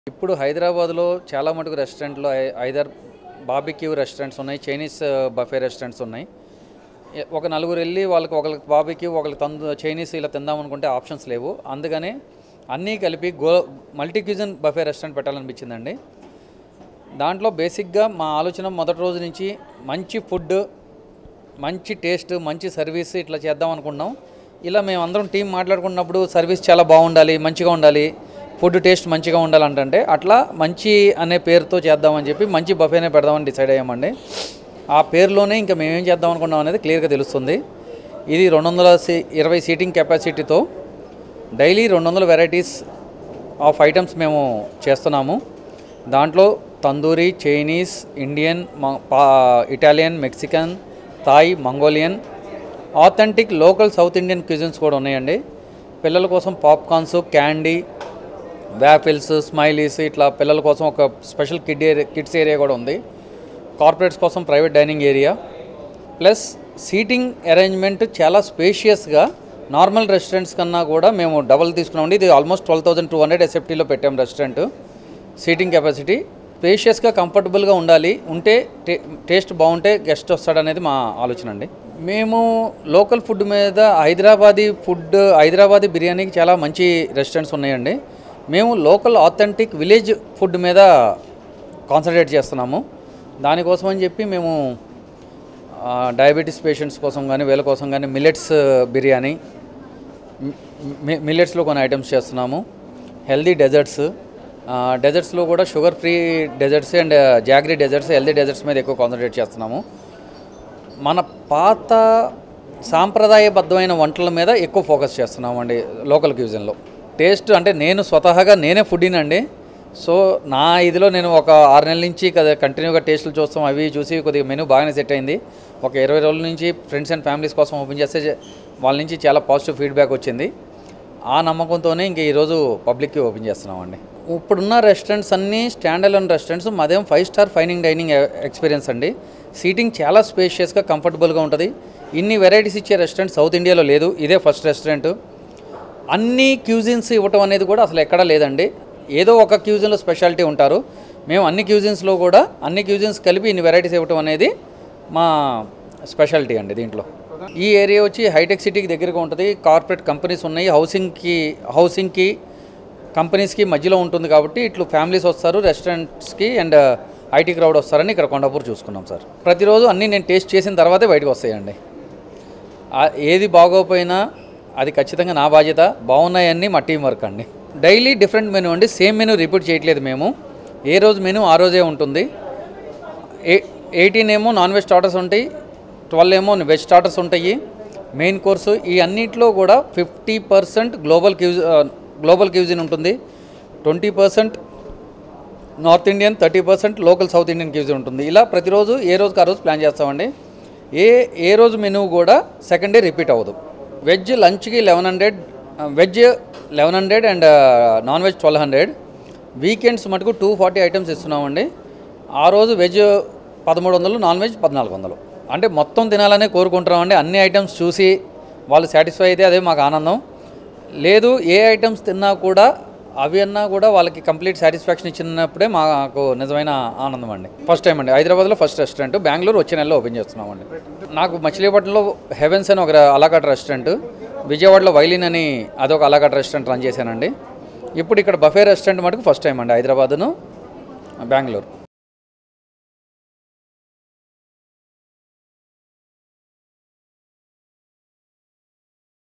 ఇప్పుడు హైదరాబాద్లో చాలా మటుకు రెస్టారెంట్లో ఐ- ఐదర్ బాబిక్యూ రెస్టారెంట్స్ ఉన్నాయి చైనీస్ బఫే రెస్టారెంట్స్ ఉన్నాయి ఎ- ఒక నలుగురు వెళ్ళి వాళ్ళకి ఒకరికి బాబిక్యూ ఒకరికి తందు చైనీస్ ఇలా తిందాం అనుకుంటే ఆప్షన్స్ లేవు అందుకనే అన్నీ కలిపి go multi cuisine buffet restaurant పెట్టాలనిపించిందండి దాంట్లో బేసిక్గా మా ఆలోచన మొదటి రోజు నుంచి మంచి ఫుడ్ మంచి టేస్ట్ మంచి సర్వీస్ ఇట్లా చేద్దాం అనుకున్నాం ఇలా మేము అందరం టీం మాట్లాడుకున్నప్పుడు సర్వీస్ చాలా బాగుండాలి మంచిగా ఉండాలి ఫుడ్ టేస్ట్ మంచిగా ఉండాలంటే అట్లా మంచి అనే పేరుతో చేద్దామని చెప్పి మంచి బఫేనే పెడదామని డిసైడ్ అయ్యామండి ఆ పేరులోనే ఇంకా మేమేం చేద్దాం అనుకున్నాం అనేది క్లియర్గా తెలుస్తుంది ఇది రెండు వందల సీ ఇరవై సీటింగ్ కెపాసిటీతో డైలీ రెండు వందల వెరైటీస్ ఆఫ్ ఐటమ్స్ మేము చేస్తున్నాము దాంట్లో తందూరి చైనీస్ ఇండియన్ మ- పా Italian Mexican Thai Mongolian authentic local south Indian cuisines కూడా ఉన్నాయండి పిల్లల కోసం పాప్కార్న్స్ క్యాండీ వ్యాఫిల్స్ స్మైలీస్ ఇట్లా పిల్లల కోసం ఒక special kid area kids area కూడా ఉంది కార్పొరేట్స్ కోసం private dining area plus seating arrangement చాలా స్పేషియస్గా నార్మల్ రెస్టారెంట్స్ కన్నా కూడా మేము డబల్ తీసుకున్నామండి ఇది almost twelve thousand two hundred ఎస్ఎఫ్టీలో పెట్టాం రెస్టారెంట్ సీటింగ్ కెపాసిటీ స్పేషియస్గా కంఫర్టబుల్గా ఉండాలి ఉంటే టే టేస్ట్ బాగుంటే గెస్ట్ వస్తాడనేది మా ఆలోచన అండి మేము లోకల్ ఫుడ్ మీద హైదరాబాదీ ఫుడ్ హైదరాబాదీ బిర్యానీకి చాలా మంచి రెస్టారెంట్స్ ఉన్నాయండి మేము లోకల్ ఆథెంటిక్ విలేజ్ ఫుడ్ మీద కాన్సన్ట్రేట్ చేస్తున్నాము దానికోసం అని చెప్పి మేము ఆ, డయాబెటీస్ పేషెంట్స్ కోసం కానీ వీళ్ళ కోసం కానీ మిల్లెట్స్ బిర్యానీ మి- మిల్లెట్స్లో కొన్ని ఐటమ్స్ చేస్తున్నాము హెల్దీ డెజర్ట్స్ డెజర్ట్స్లో కూడా sugar free desserts and jaggery desserts healthy desserts మీద ఎక్కువ కాన్సన్ట్రేట్ చేస్తున్నాము మన పాత సాంప్రదాయబద్ధమైన వంటల మీద ఎక్కువ ఫోకస్ చేస్తున్నామండి లోకల్ క్యూజన్లో టేస్ట్ అంటే నేను స్వతహాగా నేనే ఫుడ్డీనండి సో నా ఇదిలో నేను ఒక ఆరు నెలల నుంచి కదా కంటిన్యూగా టేస్ట్లు చూస్తాం అవి చూసి కొద్దిగా మెనూ బాగానే సెట్ అయింది ఒక ఇరవై రోజుల నుంచి ఫ్రెండ్స్ అండ్ ఫ్యామిలీస్ కోసం ఓపెన్ చేస్తే వాళ్ళ నుంచి చాలా పాజిటివ్ ఫీడ్బ్యాక్ వచ్చింది ఆ నమ్మకంతోనే ఇంక ఈరోజు పబ్లిక్కి ఓపెన్ చేస్తున్నామండి ఇప్పుడున్న రెస్టారెంట్స్ అన్నీ స్టాండ్ అలోన్ రెస్టారెంట్స్ మాదేం five star fine dining experience అండి సీటింగ్ చాలా స్పేషియస్గా కంఫర్టబుల్గా ఉంటుంది ఇన్ని వెరైటీస్ ఇచ్చే రెస్టారెంట్ సౌత్ ఇండియాలో లేదు ఇదే ఫస్ట్ రెస్టారెంట్ అన్ని క్యూజిన్స్ ఇవ్వటం అనేది కూడా అసలు ఎక్కడా లేదండి ఏదో ఒక క్యూజిన్లో స్పెషాలిటీ ఉంటారు మేము అన్ని క్యూజిన్స్లో కూడా అన్ని క్యూజిన్స్ కలిపి ఇన్ని వెరైటీస్ ఇవ్వటం అనేది మా స్పెషాలిటీ అండి దీంట్లో ఈ ఏరియా వచ్చి హైటెక్ సిటీకి దగ్గరగా ఉంటుంది కార్పొరేట్ కంపెనీస్ ఉన్నాయి హౌసింగ్కి హౌసింగ్కి కంపెనీస్కి మధ్యలో ఉంటుంది కాబట్టి ఇట్లు ఫ్యామిలీస్ వస్తారు రెస్టారెంట్స్కి అండ్ ఐటీ క్రౌడ్ వస్తారని ఇక్కడ కొండాపూర్ చూసుకున్నాం సార్ ప్రతిరోజు అన్నీ నేను టేస్ట్ చేసిన తర్వాతే బయటకు వస్తాయండి ఆ- ఏది బాగోపోయినా అది ఖచ్చితంగా నా బాధ్యత బాగున్నాయన్నీ మా టీం వర్క్ అండి డైలీ డిఫరెంట్ మెనూ అండి సేమ్ మెనూ రిపీట్ చేయట్లేదు మేము ఏ రోజు మెనూ ఆ రోజే ఉంటుంది ఏ ఎయిటీన్ ఏమో నాన్ వెజ్ స్టార్టర్స్ ఉంటాయి ట్వెల్వ్ ఏమో వెజ్ స్టార్టర్స్ ఉంటాయి మెయిన్ కోర్సు ఈ అన్నిట్లో కూడా ఫిఫ్టీ పర్సెంట్ గ్లోబల్ క్యూజ్ గ్లోబల్ క్యూజిన్ ఉంటుంది twenty percent north Indian thirty percent local south Indian cuisine ఉంటుంది ఇలా ప్రతిరోజు ఏ రోజుకి ఆ రోజు ప్లాన్ చేస్తామండి ఏ ఏ రోజు మెనూ కూడా సెకండ్ డే రిపీట్ అవ్వదు వెజ్ లంచ్కి eleven hundred veg eleven hundred and non veg twelve hundred weekends మటుకు టూ ఫార్టీ ఐటమ్స్ ఇస్తున్నామండి ఆ రోజు వెజ్ పదమూడు వందలు నాన్ వెజ్ పద్నాలుగు వందలు అంటే మొత్తం తినాలనే కోరుకుంటున్నామండి అన్ని ఐటమ్స్ చూసి వాళ్ళు సాటిస్ఫై అయితే అదే మాకు ఆనందం లేదు ఏ ఐటమ్స్ తిన్నా కూడా అవి అన్నా కూడా వాళ్ళకి కంప్లీట్ సాటిస్ఫాక్షన్ ఇచ్చినప్పుడే మాకు నిజమైన ఆనందం అండి ఫస్ట్ టైం అండి హైదరాబాద్లో ఫస్ట్ రెస్టారెంట్ బెంగళూరు వచ్చే నెలలో ఓపెన్ చేస్తున్నామండి నాకు మచిలీపట్నంలో హెవెన్స్ అని ఒక అలాకాట్ రెస్టారెంట్ విజయవాడలో వైలిన్ అని అదొక అలాకాట్ రెస్టారెంట్ రన్ చేశానండి ఇప్పుడు ఇక్కడ బఫే రెస్టారెంట్ మటుకు ఫస్ట్ టైం అండి హైదరాబాద్ను బెంగళూరు